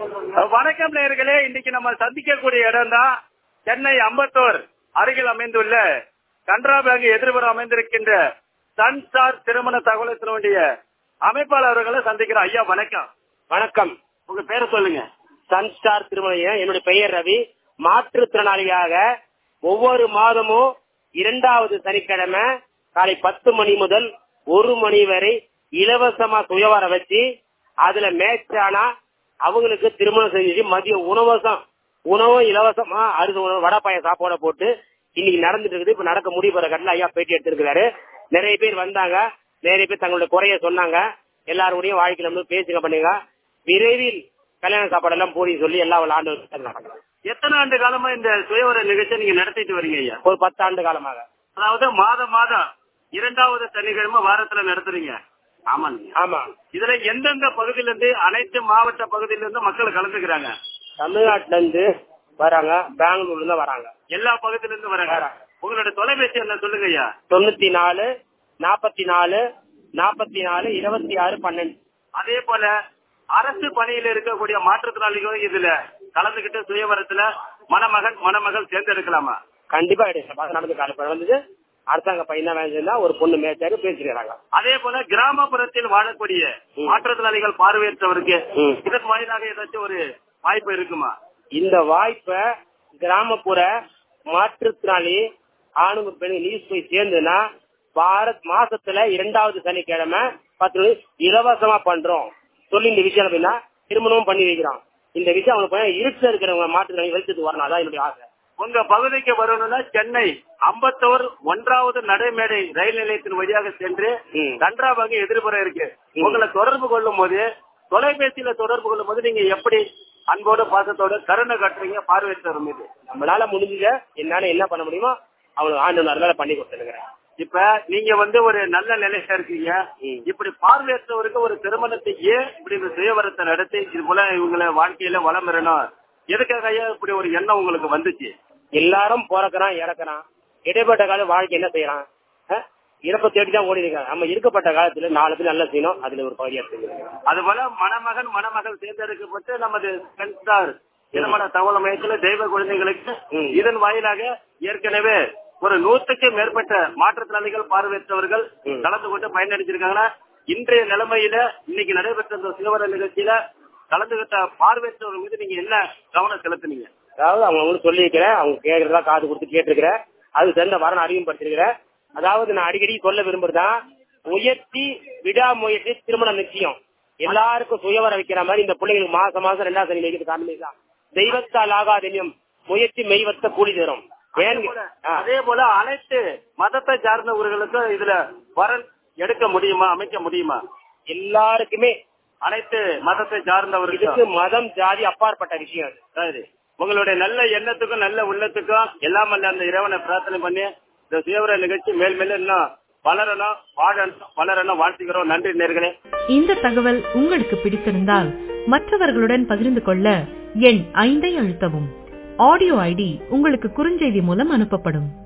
வணக்கம் நேர்களே இன்னைக்கு நம்ம சந்திக்கக்கூடிய இடம் தான் சென்னை அம்பத்தூர் அருகில் அமைந்துள்ள கனரா பேங்க் எதிர்புறம் அமைந்திருக்கின்ற சன்ஸ்டார் திருமண தகவலத்தினுடைய அமைப்பாளர் அவர்களை சந்திக்கிறோம் ஐயா வணக்கம் வணக்கம் உங்க பேரை சொல்லுங்க சன்ஸ்டார் திருமலையம் என்னுடைய பெயர் ரவி மாற்றுத்திறனாளியாக ஒவ்வொரு மாதமும் இரண்டாவது சனிக்கிழமை காலை பத்து மணி முதல் ஒரு மணி வரை இலவசமா சுயவர வச்சு அதுல மேட்ச் ஆனா அவங்களுக்கு திருமணம் செஞ்சு மதிய உணவசம் உணவும் இலவசமா அறுது உணவு வடப்பாய சாப்பாட போட்டு இன்னைக்கு நடந்துட்டு இருக்குது இப்ப நடக்க முடிவு பெற கட்டில ஐயா பேட்டி எடுத்திருக்கிறாரு நிறைய பேர் வந்தாங்க நிறைய பேர் தங்களுடைய குறைய சொன்னாங்க எல்லாரோடையும் வாழ்க்கையில வந்து பேசுங்க பண்ணுங்க விரைவில் கல்யாண சாப்பாடு எல்லாம் போடி சொல்லி எல்லா ஆண்டு நடக்கும் எத்தனை ஆண்டு காலமா இந்த சுயவர நிகழ்ச்சியை நீங்க நடத்திட்டு வரீங்க ஐயா ஒரு பத்து ஆண்டு காலமாக அதாவது மாதம் மாதம் இரண்டாவது சனிக்கிழமை வாரத்துல நடத்துறீங்க ஆமாங்க ஆமா இதுல எந்தெந்த பகுதியில இருந்து அனைத்து மாவட்ட பகுதியில இருந்து மக்கள் கலந்துக்கிறாங்க தமிழ்நாட்டுல இருந்து வராங்க பெங்களூர்ல இருந்து வராங்க எல்லா பகுதியில இருந்து வராங்க உங்களோட தொலைபேசி என்ன சொல்லுங்க ஐயா தொண்ணூத்தி நாலு நாற்பத்தி நாலு நாற்பத்தி நாலு இருபத்தி ஆறு பன்னெண்டு அதே போல அரசு பணியில இருக்கக்கூடிய மாற்றுத்திறனாளிகளும் இதுல கலந்துகிட்டு சுயவரத்துல மணமகன் மணமகள் தேர்ந்தெடுக்கலாமா கண்டிப்பா எடுக்க நடந்து காலப்பட வந்தது அரசாங்க பையன் தான் வேலை செஞ்சா ஒரு பொண்ணு மேய்ச்சாரு பேசிக்கிறாங்க அதே போல கிராமப்புறத்தில் வாழக்கூடிய மாற்றுத்திறனாளிகள் பார்வையற்றவருக்கு ம். இதன் வாயிலாக ஏதாச்சும் ஒரு வாய்ப்பு இருக்குமா இந்த வாய்ப்பை கிராமப்புற மாற்றுத்திறனாளி ஆணுங்க பெண் நியூஸ் போய் சேர்ந்துன்னா பாரத் மாசத்துல இரண்டாவது சனிக்கிழமை பத்து மணி இலவசமா பண்றோம் சொல்லி இந்த விஷயம் அப்படின்னா திருமணமும் பண்ணி வைக்கிறோம் இந்த விஷயம் அவங்க போய் இருட்டுல இருக்கிறவங்க மாற்றுத்திறனாளி வெளிச்சத்துக்கு வரணும் அதான் என்னுடைய ஆசை உங்க பகுதிக்கு வரணும்னா சென்னை அம்பத்தூர் ஒன்றாவது நடைமேடை ரயில் நிலையத்தின் வழியாக சென்று ம். கன்றா வகை எதிர்ப்புற இருக்கு ம். உங்களை தொடர்பு கொள்ளும் போது தொலைபேசியில தொடர்பு கொள்ளும் போது நீங்க எப்படி அன்போடு பாசத்தோட கருணை காட்டுறீங்க பார்வையற்றவர் மீது நம்மளால முடிஞ்ச என்னால என்ன பண்ண முடியுமோ அவங்களுக்கு ஆண்டு அதனால பண்ணி கொடுத்துருக்கிறேன் இப்ப நீங்க வந்து ஒரு நல்ல நிலையில இருக்கீங்க ம். இப்படி பார்வையற்றவருக்கு ஒரு திருமணத்தை ஏன் இப்படி இந்த சுயவரத்தை நடத்தி இது போல இவங்களை வாழ்க்கையில வளம் பெறணும் எதுக்காக ஐயா இப்படி ஒரு எண்ணம் உங்களுக்கு வந்துச்சு எல்லாரும் பிறக்கிறான் இறக்குறான் இடைப்பட்ட காலம் வாழ்க்கை என்ன செய்யறான் அஹ்? இறப்பை தேடி தான் ஓடி இருக்காங்க நம்ம இருக்கப்பட்ட காலத்துல நாலு பேர் நல்லா செய்யணும் அதுல ஒரு பகுதியா எடுத்துக்கிறேன் அது போல மணமகன் மணமகள் தேர்ந்தெடுக்கப்பட்டு நமது சென்சார் திருமண தகவல் மையத்துல தெய்வ குழந்தைகளுக்கு ம். இதன் வாயிலாக ஏற்கனவே ஒரு நூற்றுக்கு மேற்பட்ட மாற்றுத்திறனாளிகள் பார்வையற்றவர்கள் ம். கலந்து கொண்டு பயனடைஞ்சிருக்காங்கன்னா இன்றைய நிலைமையில இன்னைக்கு நடைபெற்ற இந்த சிவர நிகழ்ச்சியில கலந்துகிட்ட பார்வையற்றவர்கள் மீது நீங்க என்ன கவனம் செலுத்துனீங்க அதாவது அவங்க வந்து சொல்லியிருக்கிறேன் அவங்க கேட்கறதா காது கொடுத்து கேட்டிருக்கிறேன் அது சேர்ந்த வரணும் அறிமுகப்படுத்திருக்கிறேன் அதாவது நான் அடிக்கடி சொல்ல விரும்புறதுதான் முயற்சி விடாமுயற்சி திருமணம் நிச்சயம் எல்லாருக்கும் சுயவர வைக்கிற மாதிரி இந்த பிள்ளைங்களுக்கு மாசம் மாசம் ரெண்டாவது சனி வைக்கிறது காரணம் தான் தெய்வத்தால் ஆகாதன்யம் முயற்சி மெய்வத்த கூலி தரும் ஏன்னு போல- ஆ. அதே போல அனைத்து மதத்தை சார்ந்தவர்களுக்கும் இதுல வரன் எடுக்க முடியுமா அமைக்க முடியுமா எல்லாருக்குமே அனைத்து மதத்தை சார்ந்தவர்களுக்கு இதுக்கு மதம் ஜாதி அப்பாற்பட்ட விஷயம் அது சரி உங்களுடைய நல்ல எண்ணத்துக்கும் நல்ல உள்ளத்துக்கும் எல்லாம் அல்ல அந்த இறைவனை பிரார்த்தனை பண்ணி இந்த சுயவர நிகழ்ச்சி மேல் மேலும் இன்னும் வளரணும் வாழணும் வளரணும் வாழ்த்துக்கிறோம் நன்றி நேர்களே இந்த தகவல் உங்களுக்கு பிடித்திருந்தால் மற்றவர்களுடன் பகிர்ந்து கொள்ள எண் ஐந்தை அழுத்தவும் ஆடியோ ஐடி உங்களுக்கு குறுஞ்செய்தி மூலம் அனுப்பப்படும்